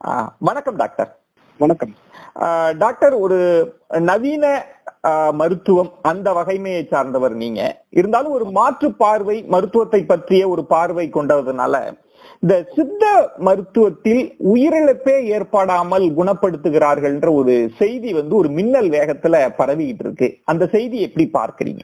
ஆ, வணக்கம் டாக்டர் வணக்கம் ஆ, டாக்டர் ஒரு நவீன ஆ, மருத்துவம் அந்த வகைமையை சார்ந்தவர் நீங்க இருந்தாலும் ஒரு மாற்று பார்வை மருத்துவத்தை பற்றிய ஒரு பார்வை கொண்டதுனால இந்த சித்த மருத்துவத்தில் உயிரிழப்பே ஏற்படாமல் குணப்படுத்துகிறார்கள்ன்ற ஒரு செய்தி வந்து ஒரு மின்னல் வேகத்துல பரவிக்கிட்டு இருக்கு அந்த செய்தி எப்படி பார்க்கறீங்க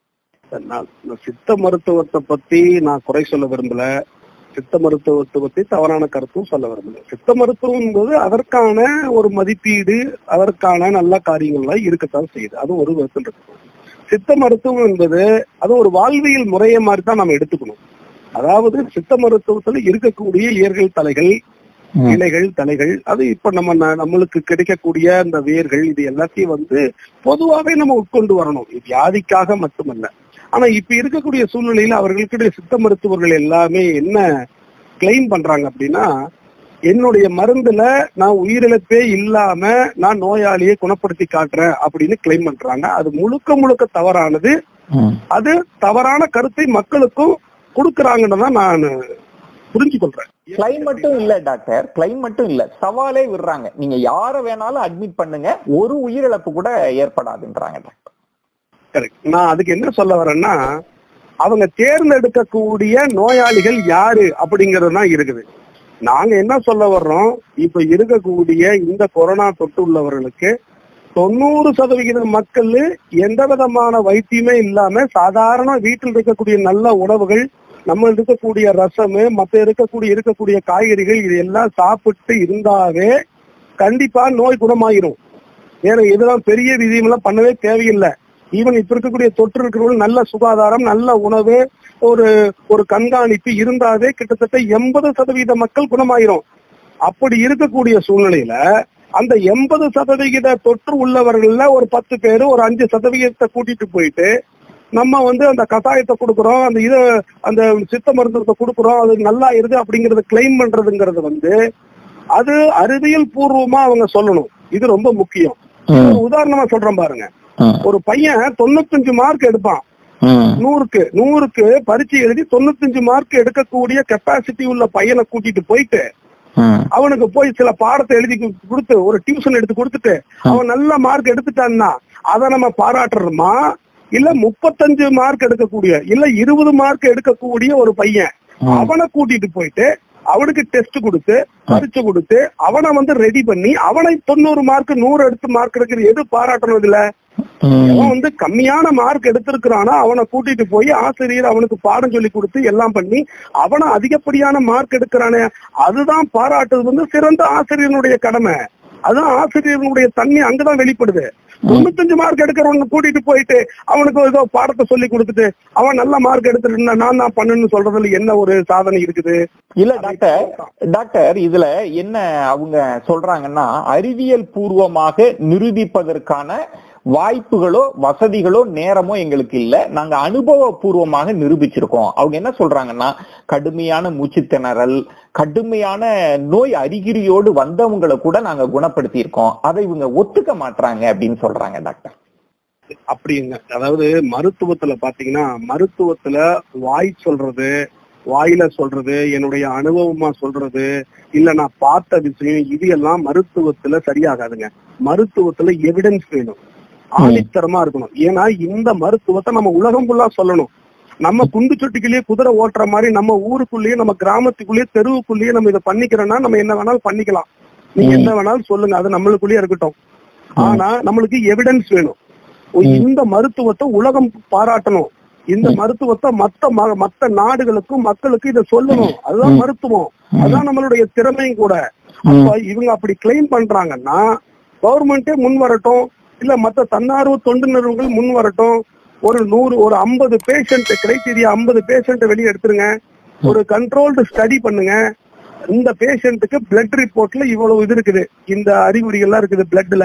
நான் நான் சித்த மருத்துவத்தை பத்தி நான் குறை சொல்ல விரும்பல சித்த மருத்துவத்தை பத்தி தவறான கருத்தும் சொல்ல விரும்பல சித்த மருத்துவம் என்பது அதற்கான ஒரு மதிப்பீடு அதற்கான நல்ல காரியங்கள்லாம் இருக்கத்தான் செய்யுது அது ஒரு விதத்தில் இருக்கு சித்த மருத்துவம் என்பது அது ஒரு வாழ்வியல் முறையை மாதிரி தான் நம்ம எடுத்துக்கணும் அதாவது சித்த மருத்துவத்துல இருக்கக்கூடிய இயற்கை தலைகள் இலைகள் தலைகள் அது இப்ப நம்ம ந- நம்மளுக்கு கிடைக்கக்கூடிய அந்த வேர்கள் இது எல்லாத்தையும் வந்து பொதுவாவே நம்ம உட்கொண்டு வரணும் இது வியாதிக்காக மட்டுமல்ல ஆனா இப்ப இருக்கக்கூடிய சூழ்நிலையில அவர்களுக்கு சித்த மருத்துவர்கள் எல்லாமே என்ன கிளைம் பண்றாங்க அப்படின்னா என்னுடைய மருந்துல நான் உயிரிழப்பே இல்லாம நான் நோயாளியை குணப்படுத்தி காட்டுறேன் அப்படின்னு கிளைம் பண்றாங்க அது முழுக்க முழுக்க தவறானது அது தவறான கருத்தை மக்களுக்கும் கொடுக்கறாங்கன்னு தான் நான் புரிஞ்சு கொள்றேன் கிளைம் மட்டும் இல்ல டாக்டர் கிளைம் மட்டும் இல்ல சவாலே விடுறாங்க நீங்க யார வேணாலும் அட்மிட் பண்ணுங்க ஒரு உயிரிழப்பு கூட ஏற்படாதுன்றாங்க டாக்டர் கரெக்ட் நான் அதுக்கு என்ன சொல்ல வரேன்னா அவங்க தேர்ந்தெடுக்கக்கூடிய நோயாளிகள் யாரு அப்படிங்கிறது தான் இருக்குது நாங்க என்ன சொல்ல வர்றோம் இப்ப இருக்கக்கூடிய இந்த கொரோனா தொற்று உள்ளவர்களுக்கு தொண்ணூறு சதவிகித மக்கள் எந்த விதமான வைத்தியமே இல்லாம சாதாரண வீட்டில் இருக்கக்கூடிய நல்ல உணவுகள் நம்ம இருக்கக்கூடிய ரசம் மத்த இருக்கக்கூடிய இருக்கக்கூடிய காய்கறிகள் இது எல்லாம் சாப்பிட்டு இருந்தாவே கண்டிப்பா நோய் குணமாயிரும் வேற எதுவும் பெரிய விதியெல்லாம் பண்ணவே தேவையில்லை ஈவன் இப்ப இருக்கக்கூடிய தொற்று இருக்கிறவங்க நல்ல சுகாதாரம் நல்ல உணவு ஒரு ஒரு கண்காணிப்பு இருந்தாவே கிட்டத்தட்ட எண்பது சதவீத மக்கள் குணமாயிரும் அப்படி இருக்கக்கூடிய சூழ்நிலையில அந்த எண்பது சதவிகித தொற்று உள்ளவர்கள்ல ஒரு பத்து பேரு ஒரு அஞ்சு சதவிகிதத்தை கூட்டிட்டு போயிட்டு நம்ம வந்து அந்த கஷாயத்தை கொடுக்குறோம் அந்த இது அந்த சித்த மருத்துவத்தை கொடுக்குறோம் அது நல்லா இருக்கு அப்படிங்கறத கிளைம் பண்றதுங்கிறது வந்து அது அறிவியல் பூர்வமா அவங்க சொல்லணும் இது ரொம்ப முக்கியம் ஒரு உதாரணமா சொல்றேன் பாருங்க ஒரு பையன் தொண்ணூத்தஞ்சு மார்க் எடுப்பான் நூறுக்கு நூறுக்கு பரீட்சை எழுதி தொண்ணூத்தஞ்சு மார்க் எடுக்கக்கூடிய கெப்பாசிட்டி உள்ள பையனை கூட்டிட்டு போயிட்டு அவனுக்கு போய் சில பாடத்தை எழுதி கு- கொடுத்து ஒரு டியூஷன் எடுத்து கொடுத்துட்டு அவன் நல்ல மார்க் எடுத்துட்டான்னா அதை நம்ம பாராட்டுறோமா இல்ல முப்பத்தஞ்சு மார்க் எடுக்கக்கூடிய இல்ல இருபது மார்க் எடுக்கக்கூடிய ஒரு பையன் அவனை கூட்டிட்டு போயிட்டு அவனுக்கு டெஸ்ட் கொடுத்து பரீட்சை கொடுத்து அவனை வந்து ரெடி பண்ணி அவனை தொண்ணூறு மார்க் நூறு எடுத்து மார்க் எடுக்கிறது எது பாராட்டணும் இதுல அவன் வந்து கம்மியான மார்க் எடுத்திருக்கிறானா அவனை கூட்டிட்டு போய் ஆசிரியர் அவனுக்கு பாடம் சொல்லி கொடுத்து எல்லாம் பண்ணி அவனை அதிகப்படியான மார்க் எடுக்கிறானே அதுதான் பாராட்டுறது வந்து சிறந்த ஆசிரியனுடைய கடமை அதுதான் ஆசிரியர்களுடைய தன்மை அங்கதான் வெளிப்படுது தொண்ணூத்தஞ்சு மார்க் எடுக்கிறவங்க கூட்டிட்டு போயிட்டு அவனுக்கு ஏதோ பாடத்தை சொல்லி கொடுத்துட்டு அவன் நல்ல மார்க் எடுத்துட்டு இருந்தா நான் தான் பண்ணுன்னு சொல்றதுல என்ன ஒரு சாதனை இருக்குது இல்ல டாக்டர் டாக்டர் இதுல என்ன அவங்க சொல்றாங்கன்னா அறிவியல் பூர்வமாக நிரூபிப்பதற்கான வாய்ப்புகளோ வசதிகளோ நேரமோ எங்களுக்கு இல்ல நாங்க அனுபவபூர்வமாக நிரூபிச்சிருக்கோம் அவங்க என்ன சொல்றாங்கன்னா கடுமையான மூச்சு திணறல் கடுமையான நோய் அறிகுறியோடு வந்தவங்களை கூட நாங்க குணப்படுத்தி இருக்கோம் அதை இவங்க ஒத்துக்க மாட்றாங்க அப்படின்னு சொல்றாங்க டாக்டர் அப்படிங்க அதாவது மருத்துவத்துல பாத்தீங்கன்னா மருத்துவத்துல வாய் சொல்றது வாயில சொல்றது என்னுடைய அனுபவமா சொல்றது இல்ல நான் பார்த்த விஷயம் இது எல்லாம் மருத்துவத்துல சரியாகாதுங்க மருத்துவத்துல எவிடன்ஸ் வேணும் ஆணித்தரமா இருக்கணும் ஏன்னா இந்த மருத்துவத்தை நம்ம உலகம் ஃபுல்லா சொல்லணும் நம்ம குண்டு சொட்டிக்குள்ளேயே குதிரை ஓட்டுற மாதிரி நம்ம ஊருக்குள்ளேயே நம்ம கிராமத்துக்குள்ளேயே தெருவுக்குள்ளேயே நம்ம இதை பண்ணிக்கிறோம்னா நம்ம என்ன வேணாலும் பண்ணிக்கலாம் நீங்க என்ன வேணாலும் சொல்லுங்க அது நம்மளுக்குள்ளேயே இருக்கட்டும் ஆனா நம்மளுக்கு எவிடன்ஸ் வேணும் ஓ, இந்த மருத்துவத்தை உலகம் பாராட்டணும் இந்த மருத்துவத்தை மத்த ம- மத்த நாடுகளுக்கும் மக்களுக்கு இதை சொல்லணும் அதுதான் மருத்துவம் அதான் நம்மளுடைய திறமையும் கூட அப்ப இவங்க அப்படி கிளைம் பண்றாங்கன்னா கவர்மெண்டே முன் வரட்டும் இல்ல மத்த தன்னார்வ தொண்டு நிறுவனங்கள் முன் வரட்டும் ஒரு நூறு ஒரு ஐம்பது பேஷண்ட் கிரைட்டீரியா ஐம்பது பேஷண்ட் வெளியே எடுத்துருங்க ஒரு கண்ட்ரோல்டு ஸ்டடி பண்ணுங்க இந்த பேஷண்ட்டுக்கு பிளட் ரிப்போர்ட்ல இவ்வளவு இது இருக்குது இந்த அறிகுறிகள்லாம் இருக்குது பிளட்ல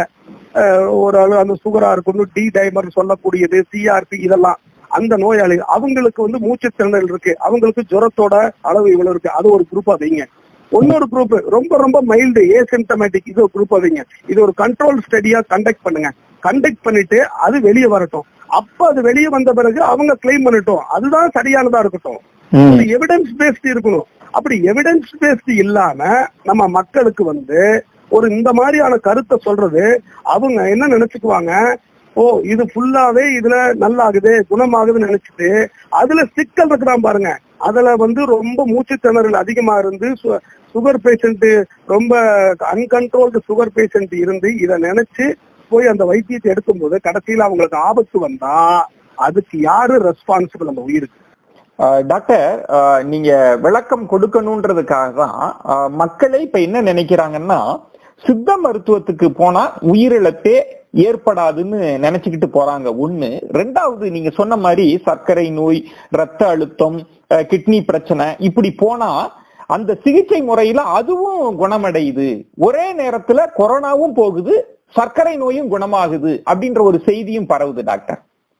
ஒரு அளவு அந்த சுகரா இருக்கணும் டி டைமர் சொல்லக்கூடியது சிஆர்பி இதெல்லாம் அந்த நோயாளி அவங்களுக்கு வந்து மூச்சு திணறல் இருக்கு அவங்களுக்கு ஜுரத்தோட அளவு இவ்வளவு இருக்கு அது ஒரு குரூப்பா வைங்க இன்னொரு குரூப் ரொம்ப ரொம்ப மைல்டு ஏசிம்டமேட்டிக் இது ஒரு குரூப் வைங்க இது ஒரு கண்ட்ரோல் ஸ்டடியா கண்டக்ட் பண்ணுங்க கண்டக்ட் பண்ணிட்டு அது வெளியே வரட்டும் அப்ப அது வெளியே வந்த பிறகு அவங்க கிளைம் பண்ணட்டும் அதுதான் சரியானதா இருக்கட்டும் எவிடன்ஸ் பேஸ்ட் இருக்கணும் அப்படி எவிடன்ஸ் பேஸ்டு இல்லாம நம்ம மக்களுக்கு வந்து ஒரு இந்த மாதிரியான கருத்தை சொல்றது அவங்க என்ன நினைச்சுக்குவாங்க ஓ இது ஃபுல்லாவே இதுல நல்லாகுது குணமாகுதுன்னு நினைச்சிட்டு அதுல சிக்கல் இருக்கிறான் பாருங்க அதுல வந்து ரொம்ப மூச்சு திணறல் அதிகமா இருந்து சுகர் பேஷண்ட் ரொம்ப அன்கண்ட்ரோல்டு சுகர் பேஷண்ட் இருந்து இத நினைச்சு போய் அந்த வைத்தியத்தை எடுக்கும்போது கடைசியில அவங்களுக்கு ஆபத்து வந்தா அதுக்கு யாரு ரெஸ்பான்சிபிள் அந்த உயிருக்கு ஆஹ் டாக்டர் ஆஹ் நீங்க விளக்கம் கொடுக்கணுன்றதுக்காக தான் ஆஹ் மக்களே இப்ப என்ன நினைக்கிறாங்கன்னா சித்த மருத்துவத்துக்கு போனா உயிரிழப்பே ஏற்படாதுன்னு நினைச்சுக்கிட்டு போறாங்க ஒண்ணு ரெண்டாவது நீங்க சொன்ன மாதிரி சர்க்கரை நோய் ரத்த அழுத்தம் ஆஹ் கிட்னி பிரச்சனை இப்படி போனா அந்த சிகிச்சை முறையில அதுவும் குணமடையுது ஒரே நேரத்துல கொரோனாவும் போகுது சர்க்கரை நோயும் குணமாகுது அப்படின்ற ஒரு செய்தியும் பரவுது டாக்டர்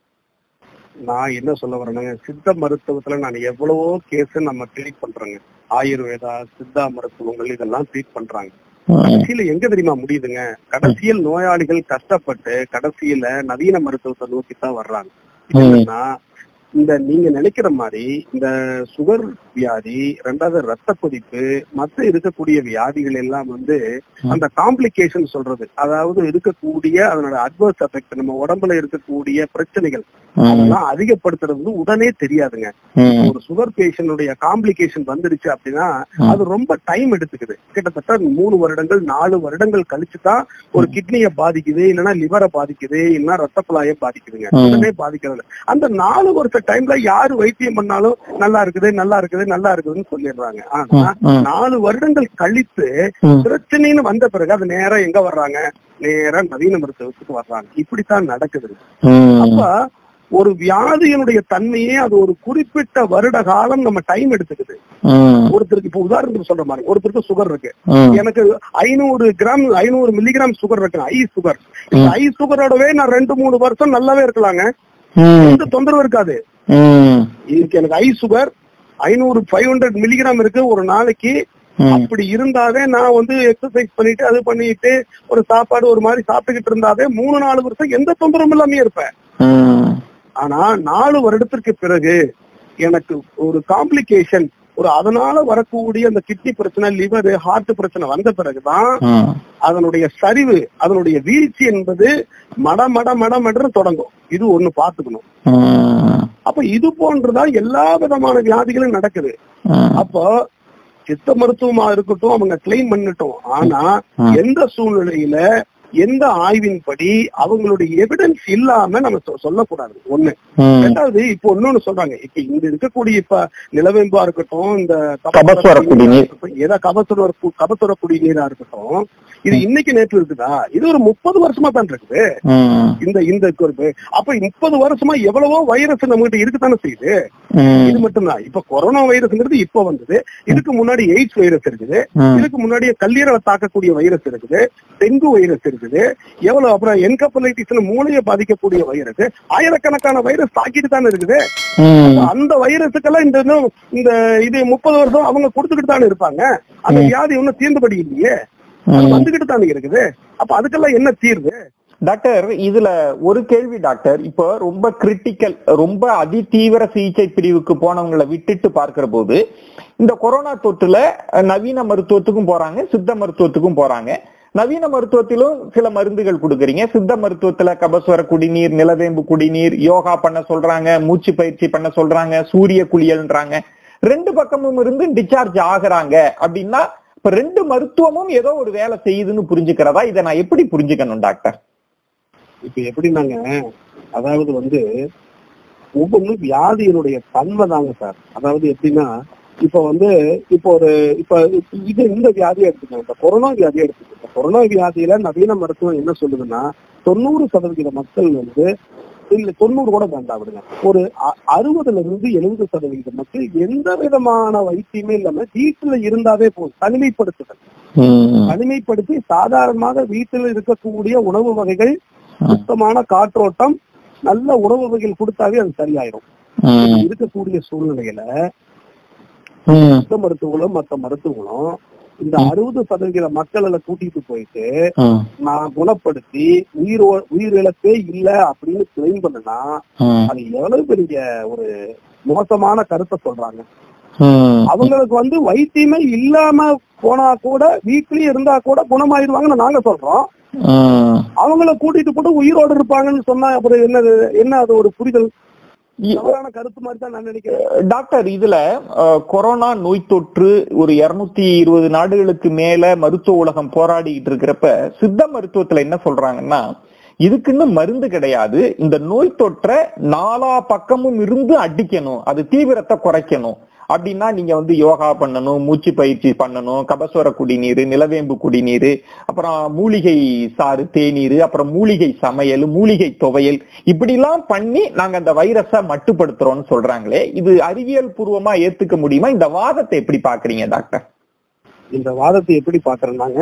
நான் என்ன சொல்ல வரேன்னா சித்த மருத்துவத்துல நான் எவ்வளவோ கேஸ் நம்ம ட்ரீட் பண்றோங்க ஆயுர்வேதா சித்தா மருத்துவங்கள் இதெல்லாம் ட்ரீட் பண்றாங்க கடைசியில எங்க தெரியுமா முடியுதுங்க கடைசியில் நோயாளிகள் கஷ்டப்பட்டு கடைசியில நவீன மருத்துவத்தை நோக்கி தான் வர்றாங்க இது என்னன்னா இந்த நீங்க நினைக்கிற மாதிரி இந்த சுகர் வியாதி ரெண்டாவது ரத்த கொதிப்பு மற்ற இருக்கக்கூடிய வியாதிகள் எல்லாம் வந்து அந்த காம்ப்ளிகேஷன் சொல்றது அதாவது இருக்கக்கூடிய அதனோட அட்வர்ஸ் எஃபெக்ட் நம்ம உடம்புல இருக்கக்கூடிய பிரச்சனைகள் அதெல்லாம் அதிகப்படுத்துறது வந்து உடனே தெரியாதுங்க ஒரு சுகர் பேஷண்டுடைய காம்ப்ளிகேஷன் வந்துடுச்சு அப்படின்னா அது ரொம்ப டைம் எடுத்துக்குது கிட்டத்தட்ட மூணு வருடங்கள் நாலு வருடங்கள் கழிச்சு தான் ஒரு கிட்னியை பாதிக்குது இல்லைன்னா லிவரை பாதிக்குது இல்லைன்னா ரத்த குழாயை பாதிக்குதுங்க உடனே பாதிக்கிறது அந்த நாலு வருஷ டைம்ல யாரு வைத்தியம் பண்ணாலும் நல்லா இருக்குது நல்லா இருக்குது நல்லா இருக்குதுன்னு சொல்லிடுறாங்க ஆனா நாலு வருடங்கள் கழித்து பிரச்சனைன்னு வந்த பிறகு அது நேரா எங்க வர்றாங்க நேரா நவீன மருத்துவத்துக்கு வர்றாங்க இப்படித்தான் நடக்குது அப்ப ஒரு வியாதியினுடைய தன்மையே அது ஒரு குறிப்பிட்ட வருட காலம் நம்ம டைம் எடுத்துக்குது ஒருத்தருக்கு இப்ப உதாரணத்துக்கு சொல்ற மாதிரி ஒருத்தருக்கு சுகர் இருக்கு எனக்கு ஐநூறு கிராம் ஐநூறு மில்லிகிராம் சுகர் இருக்கு ஐ சுகர் இந்த ஐ சுகரோடவே நான் ரெண்டு மூணு வருஷம் நல்லாவே இருக்கலாங்க எந்த தொந்தரவு இருக்காது இதுக்கு எனக்கு ஐ சுகர் ஐநூறு ஃபைவ் ஹண்ட்ரட் மில்லிகிராம் இருக்கு ஒரு நாளைக்கு அப்படி இருந்தாவே நான் வந்து எக்ஸசைஸ் பண்ணிட்டு அது பண்ணிட்டு ஒரு சாப்பாடு ஒரு மாதிரி சாப்பிட்டுக்கிட்டு இருந்தாவே மூணு நாலு வருஷம் எந்த தொந்தரவும் இல்லாம இருப்பேன் ஆனா நாலு வருடத்திற்கு பிறகு எனக்கு ஒரு காம்ப்ளிகேஷன் ஒரு அதனால வரக்கூடிய அந்த கிட்னி பிரச்சனை லிவர் ஹார்ட் பிரச்சனை வந்த பிறகுதான் அதனுடைய சரிவு அதனுடைய வீழ்ச்சி என்பது மட மட மட மடன்னு தொடங்கும் இது ஒண்ணு பாத்துக்கணும் அப்ப இது போன்றுதான் எல்லா விதமான வியாதிகளும் நடக்குது அப்போ சித்த மருத்துவமா இருக்கட்டும் அவங்க கிளைம் பண்ணட்டும் ஆனா எந்த சூழ்நிலையில எந்த ஆய்வின்படி அவங்களுடைய எவிடன்ஸ் இல்லாம நம்ம சொல்லக்கூடாது ஒண்ணு ரெண்டாவது இப்போ ஒன்னொன்னு சொல்றாங்க இப்ப இங்க இருக்கக்கூடிய இப்ப நிலவேம்பா இருக்கட்டும் இந்த ஏதோ கபசுர கபசுர குடிநீரா இருக்கட்டும் இது இன்னைக்கு நேற்று இருக்குதா இது ஒரு முப்பது வருஷமா தான் இருக்குது இந்த இந்த குறிப்பு அப்ப முப்பது வருஷமா எவ்வளவோ வைரஸ் நம்ம கிட்ட இருக்குதானே செய்யுது இது மட்டும்தான் இப்ப கொரோனா வைரஸ்ங்கிறது இப்ப வந்தது இதுக்கு முன்னாடி எய்ட்ஸ் வைரஸ் இருக்குது இதுக்கு முன்னாடி கல்லீரலை தாக்கக்கூடிய வைரஸ் இருக்குது டெங்கு வைரஸ் இருக்குது எவ்வளவு அப்புறம் என்கப்பலைட்டிஸ் மூளையை பாதிக்கக்கூடிய வைரஸ் ஆயிரக்கணக்கான வைரஸ் தாக்கிட்டு தானே இருக்குது அந்த வைரஸுக்கெல்லாம் இந்த இந்த இது முப்பது வருஷம் அவங்க கொடுத்துக்கிட்டு தானே இருப்பாங்க அந்த வியாதி ஒன்னும் தீர்ந்தபடி இல்லையே வந்துகிட்டு தானே இருக்குது அப்ப அதுக்கெல்லாம் என்ன தீர்வு டாக்டர் இதுல ஒரு கேள்வி டாக்டர் இப்போ ரொம்ப கிரிட்டிக்கல் ரொம்ப அதி தீவிர சிகிச்சை பிரிவுக்கு போனவங்களை விட்டுட்டு பார்க்கிற போது இந்த கொரோனா தொற்றுல நவீன மருத்துவத்துக்கும் போறாங்க சித்த மருத்துவத்துக்கும் போறாங்க நவீன மருத்துவத்திலும் சில மருந்துகள் கொடுக்குறீங்க சித்த மருத்துவத்துல கபஸ்வர குடிநீர் நிலவேம்பு குடிநீர் யோகா பண்ண சொல்றாங்க மூச்சு பயிற்சி பண்ண சொல்றாங்க சூரிய குளியல்ன்றாங்க ரெண்டு பக்கமும் இருந்து டிஸ்சார்ஜ் ஆகுறாங்க அப்படின்னா இப்ப ரெண்டு மருத்துவமும் ஏதோ ஒரு வேலை செய்யுதுன்னு புரிஞ்சுக்கிறதா இதை நான் எப்படி புரிஞ்சுக்கணும் டாக்டர் இப்ப எப்படின்னாங்க அதாவது வந்து ஒவ்வொன்றும் வியாதியினுடைய தன்மை தாங்க சார் அதாவது எப்படின்னா இப்ப வந்து இப்போ ஒரு இப்ப இது இந்த வியாதியை எடுத்துக்கோங்க இந்த கொரோனா வியாதியை எடுத்துக்கோங்க கொரோனா வியாதியில நவீன மருத்துவம் என்ன சொல்லுதுன்னா தொண்ணூறு சதவீத மக்கள் வந்து இல்ல தொண்ணூறு கூட வேண்டாம் விடுங்க ஒரு அறுபதுல இருந்து எழுபது சதவீத மக்கள் எந்த விதமான வைத்தியமே இல்லாம வீட்டுல இருந்தாவே போதும் தனிமைப்படுத்துதல் தனிமைப்படுத்தி சாதாரணமாக வீட்டில் இருக்கக்கூடிய உணவு வகைகள் சுத்தமான காற்றோட்டம் நல்ல உணவு வகைகள் கொடுத்தாவே அது சரியாயிரும் இருக்கக்கூடிய சூழ்நிலையில சித்த மருத்துவங்களும் மற்ற மருத்துவங்களும் இந்த அறுபது சதவீத மக்களை கூட்டிட்டு போயிட்டு நான் குணப்படுத்தி உயிர் உயிரிழப்பே இல்ல அப்படின்னு கிளைம் பண்ணனா அது எவ்வளவு பெரிய ஒரு மோசமான கருத்தை சொல்றாங்க ம். அவங்களுக்கு வந்து வைத்தியமே இல்லாம போனா கூட வீட்லயே இருந்தா கூட குணமாயிருவாங்கன்னு நாங்க சொல்றோம் ம். அவங்கள கூட்டிட்டு போட்டு உயிரோடு இருப்பாங்கன்னு சொன்னா அப்புறம் என்ன என்ன அது ஒரு புரிதல் இ- தவறான கருத்து மாதிரி தான் நான் நினைக்கிறேன் டாக்டர் இதுல அஹ், கொரோனா நோய் தொற்று ஒரு இருநூத்தி இருபது நாடுகளுக்கு மேல மருத்துவ உலகம் போராடிக்கிட்டு இருக்கிறப்ப சித்த மருத்துவத்துல என்ன சொல்றாங்கன்னா இதுக்குன்னு மருந்து கிடையாது இந்த நோய் தொற்றை நாலா பக்கமும் இருந்து அடிக்கணும் அது தீவிரத்தை குறைக்கணும் அப்படின்னா நீங்க வந்து யோகா பண்ணணும் மூச்சு பயிற்சி பண்ணணும் கபசுர குடிநீர் நிலவேம்பு குடிநீர் அப்புறம் மூலிகை சாறு தேநீர் அப்புறம் மூலிகை சமையல் மூலிகை துவையல் இப்படிலாம் பண்ணி நாங்க அந்த வைரஸை மட்டுப்படுத்துறோம்னு சொல்றாங்களே இது அறிவியல் பூர்வமா ஏத்துக்க முடியுமா இந்த வாதத்தை எப்படி பாக்குறீங்க டாக்டர் இந்த வாதத்தை எப்படி பாக்குறேன்னாங்க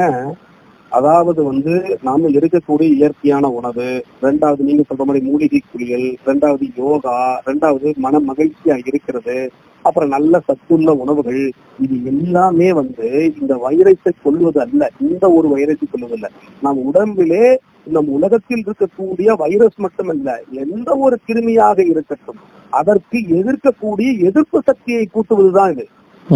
அதாவது வந்து நாம இருக்கக்கூடிய இயற்கையான உணவு ரெண்டாவது நீங்க சொல்ற மாதிரி மூலிகை குளியல் ரெண்டாவது யோகா ரெண்டாவது மன மகிழ்ச்சியா இருக்கிறது அப்புறம் நல்ல சத்துள்ள உணவுகள் இது எல்லாமே வந்து இந்த வைரஸை கொள்வது அல்ல இந்த ஒரு வைரஸை கொள்வது அல்ல நம் உடம்பிலே நம் உலகத்தில் இருக்கக்கூடிய வைரஸ் மட்டுமல்ல எந்த ஒரு கிருமியாக இருக்கட்டும் அதற்கு எதிர்க்கக்கூடிய எதிர்ப்பு சக்தியை கூட்டுவதுதான் இது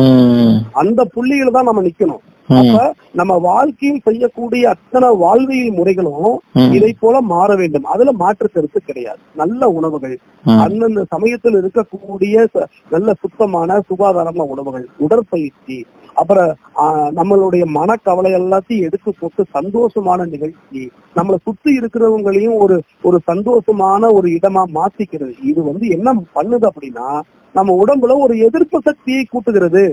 அந்த புள்ளியில தான் நம்ம நிக்கணும் அப்ப நம்ம வாழ்க்கையில் செய்யக்கூடிய அத்தனை வாழ்வியல் முறைகளும் இதை போல மாற வேண்டும் அதுல மாற்று கருத்து கிடையாது நல்ல உணவுகள் அந்தந்த சமயத்தில் இருக்கக்கூடிய ச- நல்ல சுத்தமான சுகாதாரமான உணவுகள் உடற்பயிற்சி அப்புறம் ஆஹ், நம்மளுடைய மனக்கவலை எல்லாத்தையும் எடுத்து போட்டு சந்தோஷமான நிகழ்ச்சி நம்மளை சுத்தி இருக்கிறவங்களையும் ஒரு ஒரு சந்தோஷமான ஒரு இடமா மாத்திக்கிறது இது வந்து என்ன பண்ணுது அப்படின்னா நம்ம உடம்புல ஒரு எதிர்ப்பு சக்தியை கூட்டுகிறது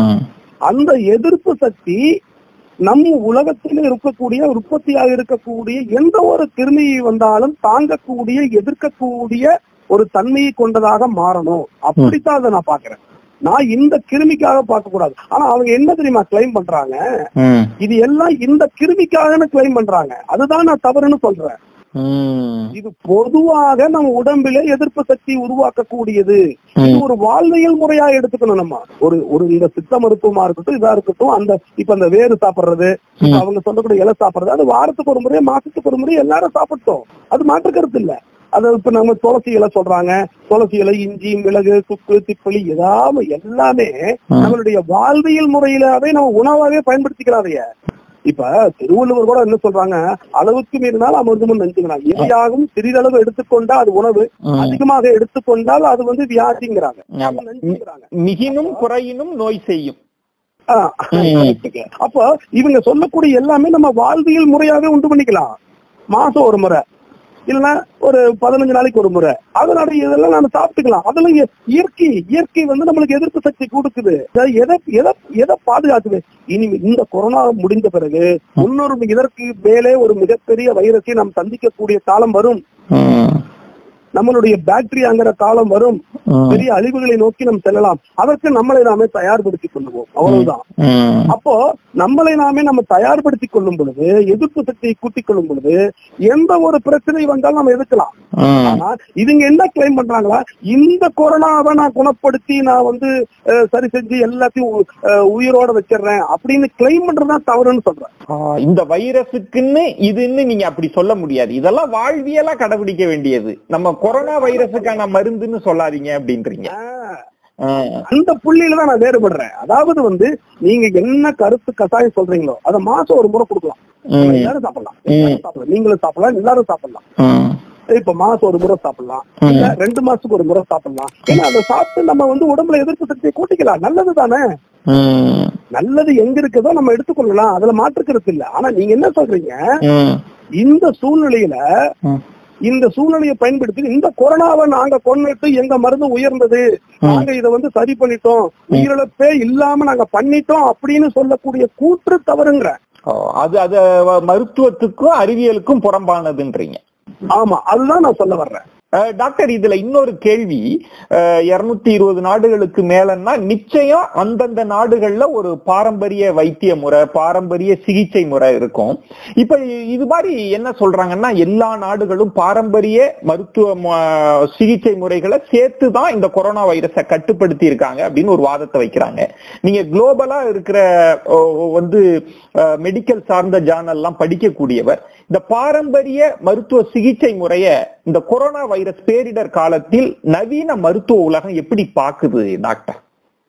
அந்த எதிர்ப்பு சக்தி நம் உலகத்தில் இருக்கக்கூடிய உற்பத்தியாக இருக்கக்கூடிய எந்த ஒரு கிருமியை வந்தாலும் தாங்கக்கூடிய எதிர்க்கக்கூடிய ஒரு தன்மையை கொண்டதாக மாறணும் அப்படித்தான் அதை நான் பாக்குறேன் நான் இந்த கிருமிக்காக பார்க்க கூடாது ஆனா அவங்க என்ன தெரியுமா கிளைம் பண்றாங்க இது எல்லாம் இந்த கிருமிக்காகன்னு கிளைம் பண்றாங்க அதுதான் நான் தவறுன்னு சொல்றேன் இது பொதுவாக நம்ம உடம்பிலே எதிர்ப்பு சக்தி உருவாக்கக்கூடியது இது ஒரு வாழ்வியல் முறையா எடுத்துக்கணும் நம்ம ஒரு ஒரு இந்த சித்த மருத்துவமா இருக்கட்டும் இதா இருக்கட்டும் அந்த இப்ப அந்த வேறு சாப்பிடுறது இப்ப அவங்க சொல்லக்கூடிய இலை சாப்பிடுறது அது வாரத்துக்கு ஒரு முறை மாசத்துக்கு ஒரு முறை எல்லாரும் சாப்பிட்டோம் அது மாற்று கருத்து இல்ல அது இப்ப நம்ம துளசி இலை சொல்றாங்க துளசி இலை இஞ்சி மிளகு சுக்கு திப்பளி ஏதாவது எல்லாமே நம்மளுடைய வாழ்வியல் முறையிலாவே நம்ம உணவாவே பயன்படுத்திக்கிறாதைய இப்ப திருவள்ளுவர் கூட என்ன சொல்றாங்க அளவுக்கு மீறினால் அமிர்தமும் நஞ்சுங்கிறாங்க எதையாகவும் சிறிதளவு எடுத்துக்கொண்டா அது உணவு அதிகமாக எடுத்துக்கொண்டால் அது வந்து வியாதிங்கிறாங்க ஆமா. நஞ்சுங்கிறாங்க மிகினும் குறையினும் நோய் செய்யும் ஆ, correct. அப்ப இவங்க சொல்லக்கூடிய எல்லாமே நம்ம வாழ்வியல் முறையாவே உண்டு பண்ணிக்கலாம் மாசம் ஒரு முறை இல்லைன்னா ஒரு பதினஞ்சு நாளைக்கு ஒரு முறை அதனால இதெல்லாம் நம்ம சாப்பிட்டுக்கலாம் அதெல்லாம் இய- இயற்கை இயற்கை வந்து நம்மளுக்கு எதிர்ப்பு சக்தி கொடுக்குது அதாவது எதை எதை எதை பாதுகாக்குது இனி இந்த கொரோனா முடிந்த பிறகு இன்னொரு இதற்கு மேலே ஒரு மிகப்பெரிய வைரஸை நாம் சந்திக்கக்கூடிய காலம் வரும் நம்மளுடைய பாக்டீரியாங்கிற காலம் வரும் பெரிய அழிவுகளை நோக்கி நாம் செல்லலாம் அதற்கு நம்மளை நாமே தயார்படுத்திக் கொள்ளுவோம் அவ்வளவுதான் அப்போ நம்மளை நாமே நம்ம தயார்படுத்திக் கொள்ளும் பொழுது எதிர்ப்பு சக்தியை கூட்டிக் கொள்ளும் பொழுது எந்த ஒரு பிரச்சனை வந்தாலும் நம்ம எதிர்க்கலாம் ஆனா இதுங்க என்ன கிளைம் பண்றாங்களா இந்த கொரோனாவை நான் குணப்படுத்தி நான் வந்து அஹ், சரி செஞ்சு எல்லாத்தையும் உ- அஹ், உயிரோட வச்சிடுறேன் அப்படின்னு கிளைம் பண்றதுதான் தவறுன்னு சொல்றேன் ஆஹ் இந்த வைரஸுக்குன்னு இதுன்னு நீங்க அப்படி சொல்ல முடியாது இதெல்லாம் வாழ்வியலா கடைபிடிக்க வேண்டியது நம்ம கொரோனா வைரஸுக்கான மருந்துன்னு சொல்லாதீங்க அப்படின்றீங்க ஆஹ், ஆஹ் அந்த புள்ளியில தான் நான் வேறுபடுறேன் அதாவது வந்து நீங்க என்ன கருத்து கசாயம் சொல்றீங்களோ அதை மாசம் ஒரு முறை கொடுக்கலாம் உம் எல்லாரும் சாப்பிடலாம் எல்லாரும் சாப்பிடலாம் நீங்களும் சாப்பிடலாம் எல்லாரும் சாப்பிடலாம் உம் இப்ப மாசம் ஒரு முறை சாப்பிடலாம் இல்ல ரெண்டு மாசத்துக்கு ஒரு முறை சாப்பிடலாம் ஏன்னா அதை சாப்பிட்டு நம்ம வந்து உடம்புல எதிர்ப்பு சக்தியை கூட்டிக்கலாம் நல்லது தானே உம் நல்லது எங்க இருக்குதோ நம்ம எடுத்துக்கொள்ளலாம் அதுல மாற்றுக்கிறது இல்ல ஆனா நீங்க என்ன சொல்றீங்க உம் இந்த சூழ்நிலையில உம் இந்த சூழ்நிலையை பயன்படுத்தி இந்த கொரோனாவை நாங்க கொண்டுட்டு எங்க மருந்து உயர்ந்தது நாங்க இதை வந்து சரி பண்ணிட்டோம் உயிரிழப்பே இல்லாம நாங்க பண்ணிட்டோம் அப்படின்னு சொல்லக்கூடிய கூற்று தவறுங்கிற ஓ, அது அது வ- மருத்துவத்துக்கும் அறிவியலுக்கும் புறம்பானதுன்றீங்க ஆமா அதுதான் நான் சொல்ல வர்றேன் அஹ், டாக்டர் இதுல இன்னொரு கேள்வி இருநூத்தி இருபது நாடுகளுக்கு மேலன்னா நிச்சயம் அந்தந்த நாடுகள்ல ஒரு பாரம்பரிய வைத்திய முறை பாரம்பரிய சிகிச்சை முறை இருக்கும் இப்ப இது மாதிரி என்ன சொல்றாங்கன்னா எல்லா நாடுகளும் பாரம்பரிய மருத்துவ ம- சிகிச்சை முறைகளை சேர்த்து தான் இந்த கொரோனா வைரஸை கட்டுப்படுத்தி இருக்காங்க அப்படின்னு ஒரு வாதத்தை வைக்கிறாங்க நீங்க குளோபலா இருக்கிற ஓ, வந்து மெடிக்கல் சார்ந்த ஜார்னல்லாம் படிக்கக்கூடியவர் இந்த பாரம்பரிய மருத்துவ சிகிச்சை முறைய இந்த கொரோனா வைரஸ் பேரிடர் காலத்தில் நவீன மருத்துவ உலகம் எப்படி பாக்குது டாக்டர்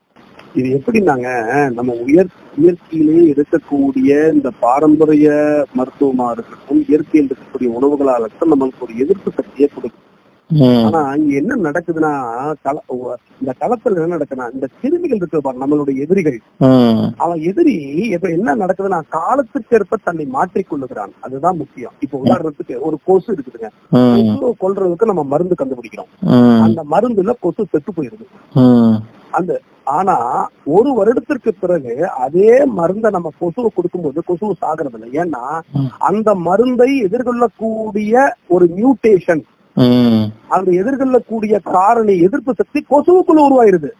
இது எப்படின்னாங்க நம்ம உயர் இயற்கையிலேயே இருக்கக்கூடிய இந்த பாரம்பரிய மருத்துவமா இருக்கட்டும் இயற்கையில் இருக்கக்கூடிய உணவுகளா இருக்கட்டும் நம்மளுக்கு ஒரு எதிர்ப்பு சக்தியை கொடுக்கும் ம், ஆனா இங்க என்ன நடக்குதுன்னா கள உ- இந்த களத்துல என்ன நடக்குதுன்னா இந்த கிருமிகள் இருக்கு பாரு நம்மளுடைய எதிரிகள் ம், அவன் எதிரி இப்ப என்ன நடக்குதுன்னா காலத்துக்கேற்ப தன்னை மாற்றிக்கொள்ளுகிறான் அதுதான் முக்கியம் இப்ப உதாரணத்துக்கு ஒரு கொசு இருக்குதுங்க ம், கொசுவை கொல்றதுக்கு நம்ம மருந்து கண்டுபிடிக்கிறோம் ம், அந்த மருந்துல கொசு செத்து போயிருது ம், அந்த ஆனா ஒரு வருடத்திற்கு பிறகு அதே மருந்தை நம்ம கொசுவை கொடுக்கும்போது கொசு சாகிறது இல்லை ஏன்னா ம். அந்த மருந்தை எதிர்கொள்ளக்கூடிய ஒரு மியூட்டேஷன் ம், அந்த எதிர்கொள்ளக்கூடிய காரணி எதிர்ப்பு சக்தி கொசுவுக்குள்ள உருவாயிருது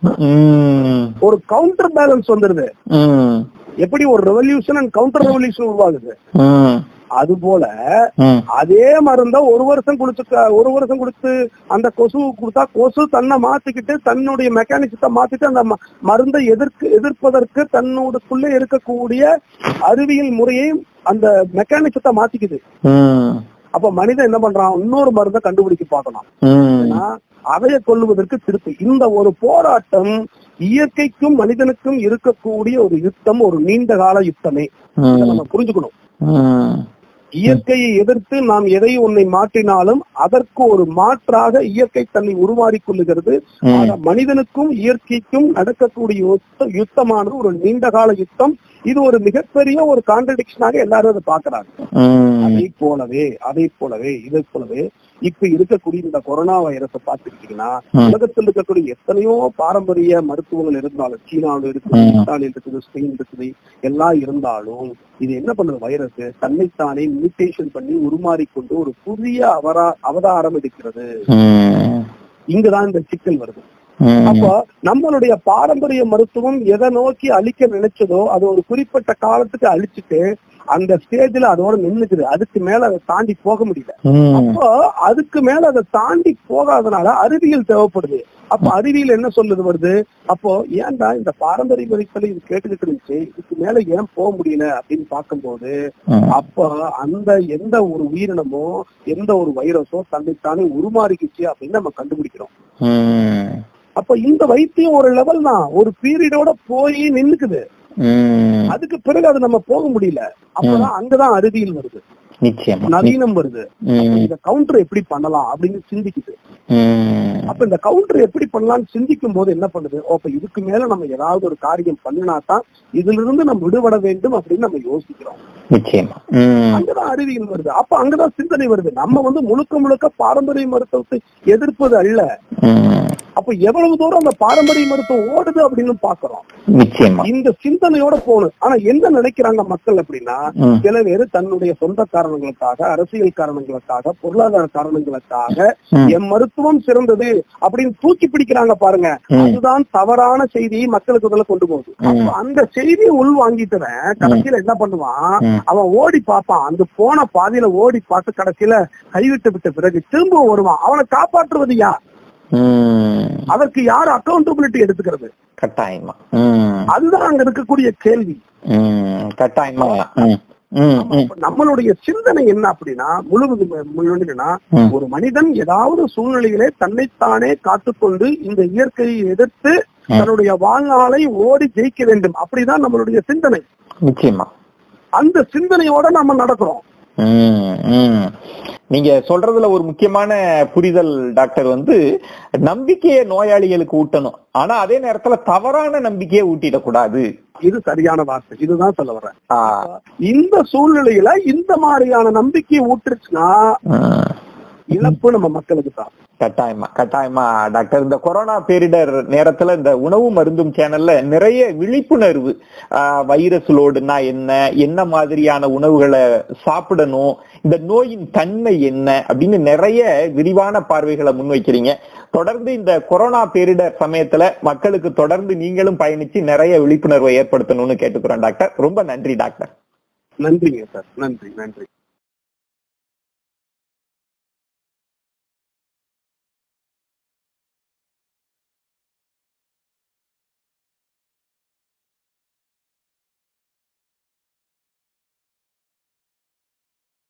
ம், ஒரு கவுண்டர் பேலன்ஸ் வந்துருது ம், எப்படி ஒரு ரெவல்யூஷன் அண்ட் கவுண்டர் ரெவல்யூஷன் உருவாகுது ம், அது போல ம், அதே மருந்த ஒரு வருஷம் குடிச்சு ஒரு வருஷம் கொடுத்து அந்த கொசு கொடுத்தா கொசு தன்னை மாத்திக்கிட்டு தன்னுடைய மெக்கானிசத்தை மாத்திட்டு அந்த ம- மருந்தை எதிர்க்கு எதிர்ப்பதற்கு தன்னோடக்குள்ளே இருக்கக்கூடிய அறிவியல் முறையை அந்த மெக்கானிசத்தை மாத்திக்குது ம், அப்ப மனிதன் என்ன பண்றான் இன்னொரு மருந்தை கண்டுபிடிக்க பார்க்கலாம் ம், ஏன்னா அதைய கொள்வதற்கு திருப்பி இந்த ஒரு போராட்டம் இயற்கைக்கும் மனிதனுக்கும் இருக்கக்கூடிய ஒரு யுத்தம் ஒரு நீண்ட கால யுத்தமே இதை ம், நம்ம புரிஞ்சுக்கணும் ம், இயற்கையை எதிர்த்து நாம் எதை ஒன்றை மாற்றினாலும் அதற்கு ஒரு மாற்றாக இயற்கை தன்னை உருமாறிக் கொள்ளுகிறது ம், ஆக மனிதனுக்கும் இயற்கைக்கும் நடக்கக்கூடிய யுத்த- யுத்தமானது ஒரு நீண்ட கால யுத்தம் இது ஒரு மிகப்பெரிய ஒரு கான்ட்ரடிக்ஷனாக எல்லாரும் அதை பாக்குறாங்க ம், அதை போலவே அதை போலவே இதை போலவே இப்ப இருக்கக்கூடிய இந்த கொரோனா வைரஸை பார்த்துக்கிட்டீங்கன்னா ம். உலகத்தில் இருக்கக்கூடிய எத்தனையோ பாரம்பரிய மருத்துவங்கள் இருந்தாலும் சீனாவில் இருக்குது ம். இத்தாலியில் இருக்குது ஸ்பெயின் இருக்குது எல்லாம் இருந்தாலும் இது என்ன பண்ணுது வைரஸ் தன்னைத்தானே மியூட்டேஷன் பண்ணி உருமாறிக்கொண்டு ஒரு புதிய அவரா அவதாரம் எடுக்கிறது ம், இங்குதான் இந்த சிக்கல் வருது ம், அப்போ நம்மளுடைய பாரம்பரிய மருத்துவம் எதை நோக்கி அழிக்க நினைச்சதோ அது ஒரு குறிப்பிட்ட காலத்துக்கு அழிச்சிட்டு அந்த ஸ்டேஜ்ல அதோட நின்னுக்குது அதுக்கு மேல அதை தாண்டி போக முடியல ம், அப்போ அதுக்கு மேல அதை தாண்டி போகாதனால அறிவியல் தேவைப்படுது அப்ப அறிவியல் என்ன சொல்லுது வருது அப்போ ஏன்டா இந்த பாரம்பரிய மருத்துவம் இது கேட்டுக்கிட்டு இருந்துச்சு இதுக்கு மேல ஏன் போக முடியல அப்படின்னு பார்க்கும்போது ம், அப்ப அந்த எந்த ஒரு உயிரினமோ எந்த ஒரு வைரஸோ தன்னைத்தானே உருமாறிக்குச்சு அப்படின்னு நம்ம கண்டுபிடிக்கிறோம் ம், அப்ப இந்த வைத்தியம் ஒரு லெவல் தான் ஒரு பீரியடோட போய் நின்னுக்குது ம், அதுக்கு பிறகு அது நம்ம போக முடியல அப்பதான் அங்கதான் அறிவியல் வருது நிச்சயமா நவீனம் வருது ம், இந்த கவுண்டர் எப்படி பண்ணலாம் அப்படின்னு சிந்திக்குது ம், அப்ப இந்த கவுண்டர் எப்படி பண்ணலாம்னு சிந்திக்கும் போது என்ன பண்ணுது ஓ, அப்ப இதுக்கு மேல நம்ம ஏதாவது ஒரு காரியம் பண்ணினா தான் இதுல இருந்து நம்ம விடுபட வேண்டும் அப்படின்னு நம்ம யோசிக்கிறோம் நிச்சயமா ம், அங்கதான் அறிவியல் வருது அப்ப அங்கதான் சிந்தனை வருது நம்ம வந்து முழுக்க முழுக்க பாரம்பரிய மருத்துவத்தை எதிர்ப்பது அல்ல ம், அப்ப எவ்வளவு தூரம் அந்த பாரம்பரிய மருத்துவம் ஓடுது அப்படின்னு பாக்குறோம் நிச்சயமா இந்த சிந்தனையோட போகணும் ஆனா என்ன நினைக்கிறாங்க மக்கள் அப்படின்னா ம், சில பேர் தன்னுடைய சொந்த காரணங்களுக்காக அரசியல் காரணங்களுக்காக பொருளாதார காரணங்களுக்காக ம், என் மருத்துவம் சிறந்தது அப்படின்னு தூக்கி பிடிக்கிறாங்க பாருங்க ம். அதுதான் தவறான செய்தியை மக்களுக்கு முதல்ல கொண்டு போகுது அப்ப அந்த செய்தியை உள் வாங்கிட்டவன் கடைசியில என்ன பண்ணுவான் ம். அவன் ஓடி பார்ப்பான் அந்த போன பாதியில ஓடி பார்த்து கடைசியில கைவிட்டு விட்ட பிறகு திரும்ப வருவான் அவனை காப்பாற்றுவது யார் ம், அதற்கு யார் அக்கௌண்டபிலிட்டி எடுத்துக்கிறது கட்டாயமா ம், அதுதான் அங்க இருக்கக்கூடிய கேள்வி ம், கட்டாயமா ம், ம், ம், அப்ப நம்மளுடைய சிந்தனை என்ன அப்படின்னா முழுவதும் முழுவதுன்னா ம். ஒரு மனிதன் ஏதாவது சூழ்நிலையிலே தன்னைத்தானே காத்துக்கொண்டு இந்த இயற்கையை எதிர்த்து ம். தன்னுடைய வாழ்நாளை ஓடி ஜெயிக்க வேண்டும் அப்படிதான் நம்மளுடைய சிந்தனை நிச்சயமா அந்த சிந்தனையோட நம்ம நடக்கிறோம் ம், ம். நீங்க சொல்றதுல ஒரு முக்கியமான புரிதல் டாக்டர் வந்து நம்பிக்கையை நோயாளிகளுக்கு ஊட்டணும் ஆனா அதே நேரத்துல தவறான நம்பிக்கையை ஊட்டிடக்கூடாது இது சரியான வார்த்தை இதுதான் சொல்ல வர்றேன் ஆ, இந்த சூழ்நிலையில இந்த மாதிரியான நம்பிக்கையை ஊட்டுருச்சுன்னா ம். இழப்பு நம்ம மக்களுக்கு தான் கட்டாயமா கட்டாயமா டாக்டர் இந்த கொரோனா பேரிடர் நேரத்துல இந்த உணவு மருந்தும் சேனல்ல நிறைய விழிப்புணர்வு ஆஹ், வைரஸ் லோடுனா என்ன என்ன மாதிரியான உணவுகளை சாப்பிடணும் இந்த நோயின் தன்மை என்ன அப்படின்னு நிறைய விரிவான பார்வைகளை முன்வைக்கிறீங்க தொடர்ந்து இந்த கொரோனா பேரிடர் சமயத்துல மக்களுக்கு தொடர்ந்து நீங்களும் பயணிச்சு நிறைய விழிப்புணர்வை ஏற்படுத்தணும்னு கேட்டுக்கிறோம் டாக்டர் ரொம்ப நன்றி டாக்டர் நன்றிங்க சார் நன்றி நன்றி